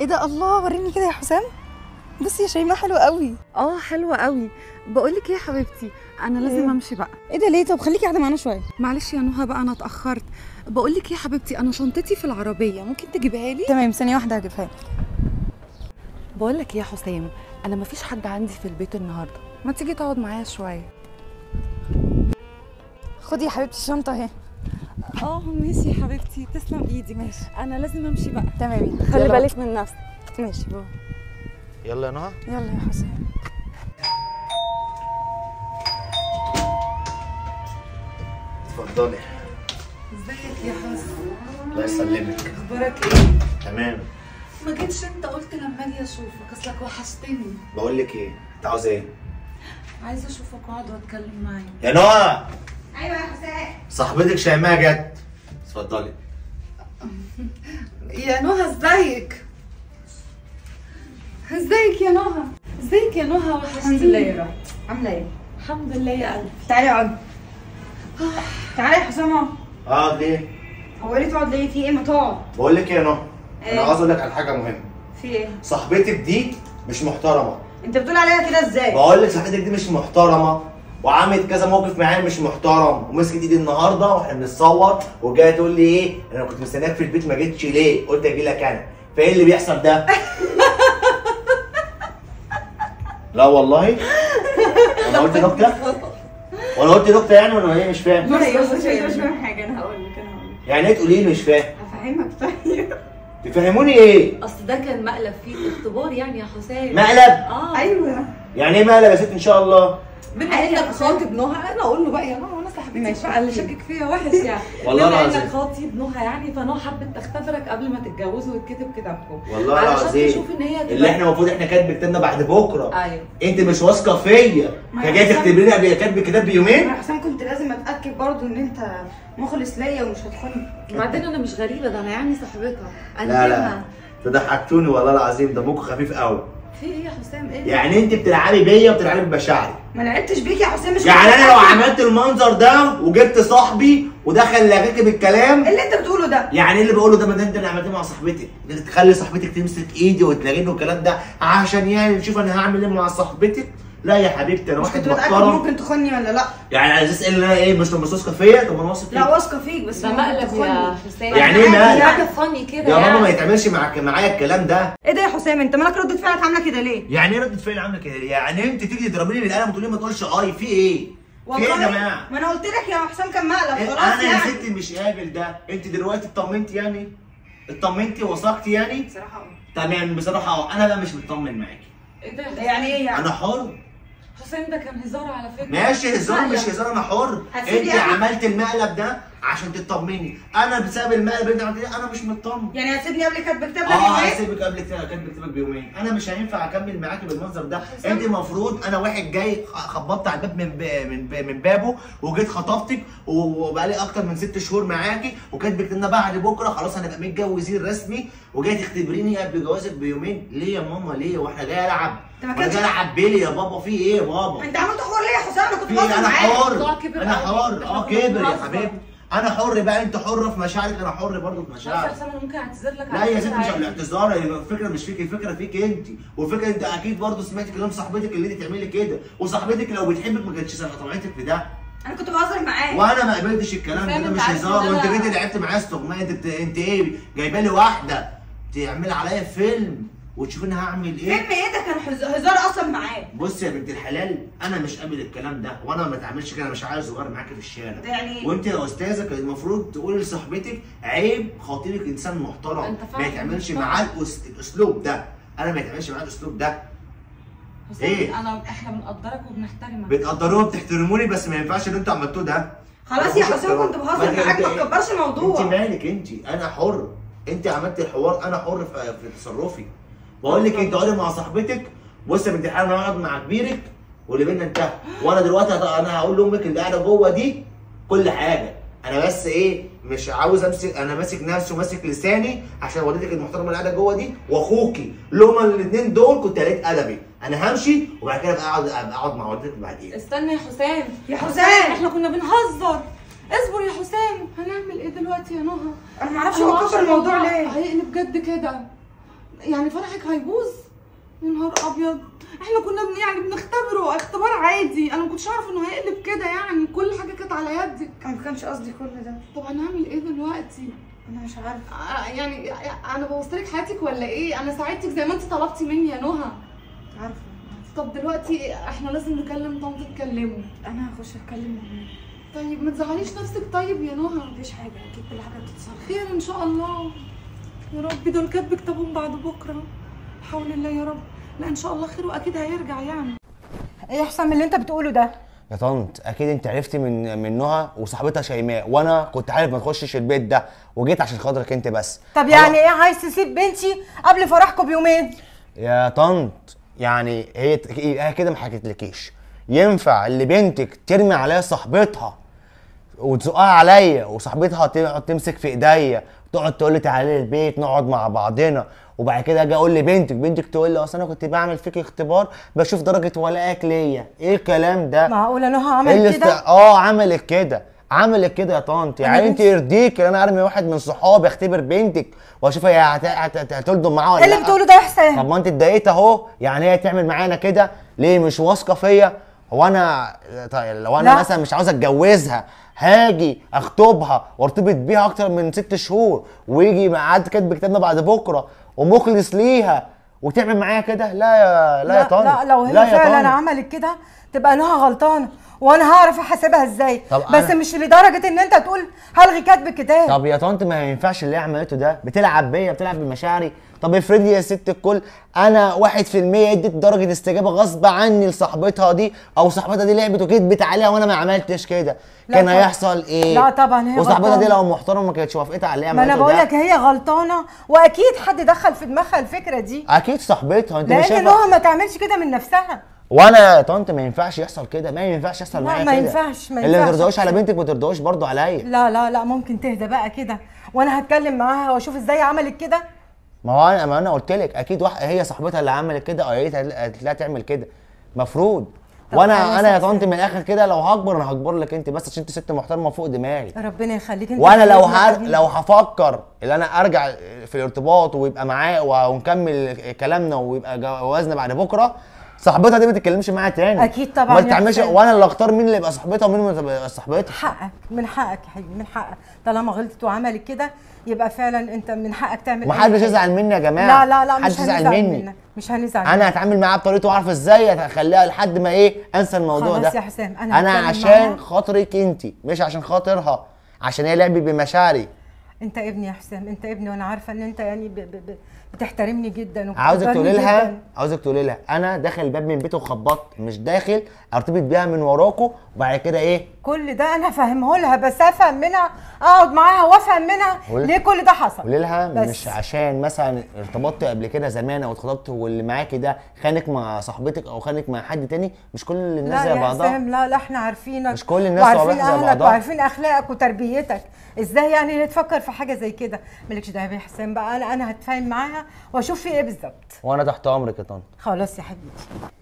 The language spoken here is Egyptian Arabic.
ايه ده الله وريني كده يا حسام بصي يا شيماء حلوه قوي اه حلوه قوي بقول لك ايه يا حبيبتي انا لازم إيه؟ امشي بقى ايه ده ليه طب خليكي قاعده معانا شويه معلش يا نهى بقى انا اتاخرت بقول لك ايه يا حبيبتي انا شنطتي في العربيه ممكن تجيبها لي تمام ثانيه واحده هجيبها لك بقول لك ايه يا حسام انا مفيش حد عندي في البيت النهارده ما تيجي تقعد معايا شويه خدي يا حبيبتي الشنطه اهي اه ماشي يا حبيبتي تسلم ايدك ماشي انا لازم امشي بقى تمام خلي يلا. بالك من نفسك ماشي باي يلا يا نهى يلا يا حسام اتفضلي ازيك يا حسن الله يسلمك اخبارك ايه تمام ما جيتش انت قلت لما اجي اشوفك اصلك وحشتني بقول لك ايه انت عاوز ايه عايزه اشوفك واقعد واتكلم معاك يا نهى ايوه يا حسام صاحبتك شيماء جت اتفضلي يا نهى ازيك ازيك يا نهى ازيك يا نهى وحشتني يا رب عامله ايه الحمد لله يا قلبي تعالي اقعد تعالي يا حسام اهو اه ليه هو ليه تقعد ليه في ايه ما تقعد بقول لك ايه يا نهى إيه؟ انا عاوز اقول لك على حاجه مهمه في ايه صاحبتك دي مش محترمه انت بتقول عليها كده ازاي بقول لك صاحبتك دي مش محترمه وعملت كذا موقف معايا مش محترم ومسكت ايدي النهارده واحنا بنتصور وجايه تقول لي ايه انا كنت مستناك في البيت ما جيتش ليه قلت اجي لك انا فايه اللي بيحصل ده لا والله انا قلت نكته ولا قلت نكته يعني ولا ايه مش فاهم لا يا حسام انت مش فاهم حاجه انا هقول لك انا هقول لك يعني ايه تقولي لي مش فاهم هفهمك طيب تفهموني ايه اصل ده كان مقلب فيه اختبار يعني يا حسام مقلب اه ايوه يعني ايه مقلب يا ست ان شاء الله بما عادي يا انك حسام. خاطب نهى انا اقول له بقى يا نهى وانا صاحبتي ماشي. بقى اللي شاكك فيا وحش يعني والله بما العظيم. انك خاطب نهى يعني فنهى حبت تختبرك قبل ما تتجوزوا ويتكتب كتابكم والله علشان العظيم تشوف ان هي اللي احنا المفروض احنا كاتب كتابنا بعد بكره ايوه انت مش واثقه فيا ما فجاي حسام- تختبريني قبل كاتب الكتاب بيومين يا حسام كنت لازم اتاكد برضو ان انت مخلص ليا ومش هتخوني وبعدين انا مش غريبه ده انا يعني صاحبتها انا لا لا فاهمة. تضحكتوني والله العظيم دمكم خفيف قوي في ايه يا حسام ايه يعني انت بتلعبي بيا وبتلعبي بمشاعري ما لعبتش بيك يا حسام مش يعني كنت انا لو بتأكد؟ عملت المنظر ده وجبت صاحبي ودخل لغاكي بالكلام إيه اللي انت بتقوله ده يعني ايه اللي بقوله ده ما ده انت اللي عملتيه مع صاحبتك انك تخلي صاحبتك تمسك ايدي وتلاقيني والكلام ده عشان يعني نشوف انا هعمل ايه مع صاحبتك لا يا حبيبتي انا مش واحد كنت بتاكد محترم ممكن تخوني ولا لا يعني على اساس ان انا ايه مش مش واثقه فيا طب انا واثق فيك لا واثقه فيك بس ده ممكن مقلب تخوني. يا حسام يعني ايه عادي مقلب؟ حاجه فاني كده يا ماما ما يعني يتعملش معاك معايا الكلام ده ايه ده يا حسام انت مالك ردة فعلك عامله كده ليه يعني ايه ردة فعل عامله كده يعني انت تيجي تضربيني بالقلم وتقولي ما تقولش اي في ايه في ايه يا جماعه ما انا قلت لك يا حسام كان مقلب إيه، خلاص انا يا يعني ستي مش قابل ده انت دلوقتي اطمنتي يعني اطمنتي وثقتي يعني بصراحه اه. تمام بصراحه اه انا بقى مش مطمن معاكي ايه ده يا حسام؟ يعني ايه يعني انا حر حسام ده كان هزار على فكره ماشي هزار مقلب. مش هزار انا حر هتسيبي انت يعني؟ عملت المقلب ده عشان تطمني انا بسبب المقلب اللي انت عملتيه انا مش مطمن يعني هتسيبني قبل كاتب كتاب لك اه يومين هسيبك قبل كده كاتب كتابك بيومين انا مش هينفع اكمل معاكي بالمنظر ده حسام. انت المفروض انا واحد جاي خبطت على الباب من ب- من ب- من بابه وجيت خطفتك وبقالي اكتر من ست شهور معاكي وكاتبك ان بعد بكره خلاص هنبقى متجوزين رسمي وجاي تختبريني قبل جوازك بيومين ليه يا ماما ليه واحنا جاي العب انت ما وانا كانش- جاي العب بيلي يا بابا في ايه يا بابا انت عملت حوار ليه يا حسام انا كنت في بهزر انا معاك الموضوع حر كبر انا قوي. حر احنا اه كنا كبر يا بنهزر. حبيبي انا حر بقى انت حره في مشاعرك انا حر برضه في بس مشاعري يا حسام انا ممكن اعتذر لك لا على يا فكرة ست مش عادي. الاعتذار الفكره مش فيك الفكره فيك انت والفكره انت اكيد برضه سمعت كلام صاحبتك اللي انت تعملي كده وصاحبتك لو بتحبك ما كانتش طمعتك في ده انا كنت بهزر معاك وانا ما قبلتش الكلام فاهم ده انت مش عارف هزار ان وانت أنا- جيتي لعبت معايا استغماء انت بت... انت ايه جايبه لي واحده تعملي عليا فيلم وتشوفي انا هعمل ايه فيلم ايه ده كان هز- هزار اصلا معاك بص يا بنت الحلال انا مش قابل الكلام ده وانا ما اتعاملش كده انا مش عايز صغير معاكي في الشارع ده يعني ايه؟ وانت يا استاذه كان المفروض تقولي لصاحبتك عيب خطيبك انسان محترم انت ما فاهم يتعملش محترم. معاه الأس- الاسلوب ده انا ما يتعملش معاه الاسلوب ده حسام ايه؟ انا احنا بنقدرك وبنحترمك بتقدروه وبتحترموني بس ما ينفعش اللي انتوا عملتوه ده خلاص يا حسام كنت ما بهزر انت- معاك انت- ما تكبرش انت الموضوع مالك انت انا حر انت عملت الحوار انا حر في, في تصرفي بقول لك انت اقعدي مع صاحبتك بص يا بنت الحلال انا هقعد مع كبيرك واللي بينا انتهى وانا دلوقتي هت- انا هقول لامك اللي قاعده جوه دي كل حاجه انا بس ايه مش عاوز امسك انا ماسك نفسي وماسك لساني عشان والدتك المحترمه اللي قاعده جوه دي واخوكي اللي هما الاثنين دول كنت قريت ادبي انا همشي وبعد كده ابقى اقعد ابقى اقعد مع والدتك بعدين استنى يا حسام يا حسام احنا كنا بنهزر اصبر يا حسام هنعمل ايه دلوقتي يا نهى انا ما اعرفش أنا هو معرفش كبر الموضوع ليه هيقلب بجد كده يعني فرحك هيبوظ يا نهار ابيض احنا كنا بن يعني بنختبره اختبار عادي انا ما كنتش اعرف انه هيقلب كده يعني كل حاجه كانت على يدك انا ما كانش قصدي كل ده طب هنعمل ايه دلوقتي انا مش عارفه آه، يعني انا بوظتلك حياتك ولا ايه انا ساعدتك زي ما انت طلبتي مني يا نهى عارفه طب دلوقتي احنا لازم نكلم طنط تكلمه انا هخش اتكلم معاه طيب ما تزعليش نفسك طيب يا نهى مفيش حاجه اكيد كل حاجه بتتصرف خير ان شاء الله يا رب دول كاتب كتابهم بعد بكره حول الله يا رب لا ان شاء الله خير واكيد هيرجع يعني ايه يا حسام اللي انت بتقوله ده يا طنط اكيد انت عرفتي من من نهى وصاحبتها شيماء وانا كنت عارف ما تخشش البيت ده وجيت عشان خاطرك انت بس طب يعني ايه عايز تسيب بنتي قبل فرحكم بيومين يا طنط يعني هي هي كده ما حكيتلكيش ينفع اللي بنتك ترمي عليا صاحبتها وتزقها عليا وصاحبتها تقعد تمسك في ايديا تقعد تقول لي تعالي البيت نقعد مع بعضنا وبعد كده اجي اقول لبنتك بنتك تقول لي اصل انا كنت بعمل فيك اختبار بشوف درجه ولائك ليا ايه الكلام ده معقوله نهى إيه اللي عملت كده است- اه عملت كده عملت كده يا طنط يعني انت يرضيك ان انا ارمي واحد من صحابي اختبر بنتك واشوف هي هت- هت- هتلضم معاه ولا ايه اللي لأ؟ بتقوله ده يا حسام طب ما انت اتضايقت اهو يعني هي تعمل معانا كده ليه مش واثقه فيا هو انا طيب لو انا لا. مثلا مش عاوز اتجوزها هاجي اخطبها وارتبط بيها اكتر من ست شهور ويجي ميعاد كاتب كتابنا بعد بكره ومخلص ليها وتعمل معايا كده لا يا لا, يا طنط لا لو هي لا يا فعلا طنط. عملت كده تبقى نهى غلطانه وانا هعرف احاسبها ازاي طب بس أنا- مش لدرجه ان انت تقول هلغي كاتب الكتاب طب يا طنط ما ينفعش اللي هي عملته ده بتلعب بيا بتلعب بمشاعري طب افرضي يا ست الكل انا واحد في المية اديت درجة استجابة غصب عني لصاحبتها دي او صاحبتها دي لعبت وكدبت عليها وانا ما عملتش كده لا كان طبعا. هيحصل ايه لا طبعا هي وصاحبتها دي غلطانة. لو محترمة ما كانتش وافقت على اللي هي ما انا عملته بقول ده لك هي غلطانه واكيد حد دخل في دماغها الفكره دي اكيد صاحبتها انت مش لان شايفه نهى ما تعملش كده من نفسها وانا يا طنط ما ينفعش يحصل كده ما ينفعش يحصل لا، معايا ما كده ينفعش، ما اللي ما ينفعش. ترضاش على بنتك ما ترضاش برضه عليا لا لا لا ممكن تهدى بقى كده وانا هتكلم معاها واشوف ازاي عملت كده ما هو انا ما انا قلت لك اكيد واحد هي صاحبتها اللي عملت كده او هي قالت لها تعمل كده مفروض طب وانا خلاص انا يا يا طنط حسام. من الاخر كده لو هكبر انا هكبر لك انت بس عشان انت ست محترمه فوق دماغي ربنا يخليك انت وانا لو حبيبنا هر... حبيبي. لو هفكر ان انا ارجع في الارتباط ويبقى معاه ونكمل كلامنا ويبقى جوازنا بعد بكره صاحبتها دي ما تتكلمش معايا تاني أكيد طبعاً ما يا تعملش حسام. وانا اللي اختار مين اللي يبقى صاحبتها ومين اللي يبقى صاحبتها حقك من حقك يا حبيبي من حقك طالما غلطت وعملت كده يبقى فعلا انت من حقك تعمل أي ومحدش حاجة. يزعل مني يا جماعه لا لا لا محدش مش يزعل هنزعل مني منك مش هنزعل انا منك. هتعامل معاها بطريقه واعرف ازاي اخليها لحد ما ايه انسى الموضوع خلاص ده يا حسام، أنا انا هتكلم عشان معاها. خاطرك انت مش عشان خاطرها عشان هي لعبت بمشاعري انت ابني يا حسام انت ابني وانا عارفه ان انت يعني ب ب ب بتحترمني جدا عاوزك وبتقدرني تقولي لها جداً. عاوزك تقولي لها انا داخل الباب من بيته وخبطت مش داخل ارتبط بيها من وراكوا وبعد كده ايه كل ده انا فاهمه لها بس افهم منها اقعد معاها وافهم منها قول- ليه كل ده حصل قولي لها بس. مش عشان مثلا ارتبطت قبل كده زمان او اتخطبت واللي معاكي ده خانك مع صاحبتك او خانك مع حد تاني مش كل الناس لا زي يا بعضها حسام لا لا احنا عارفينك مش كل الناس وعارفين صوابعها زي اهلك بعضها. وعارفين اخلاقك وتربيتك ازاي يعني تفكر في حاجه زي كده مالكش دعوه يا حسام بقى انا انا هتفاهم معاها واشوف في ايه بالظبط وانا تحت امرك يا طنط خلاص يا حبيبي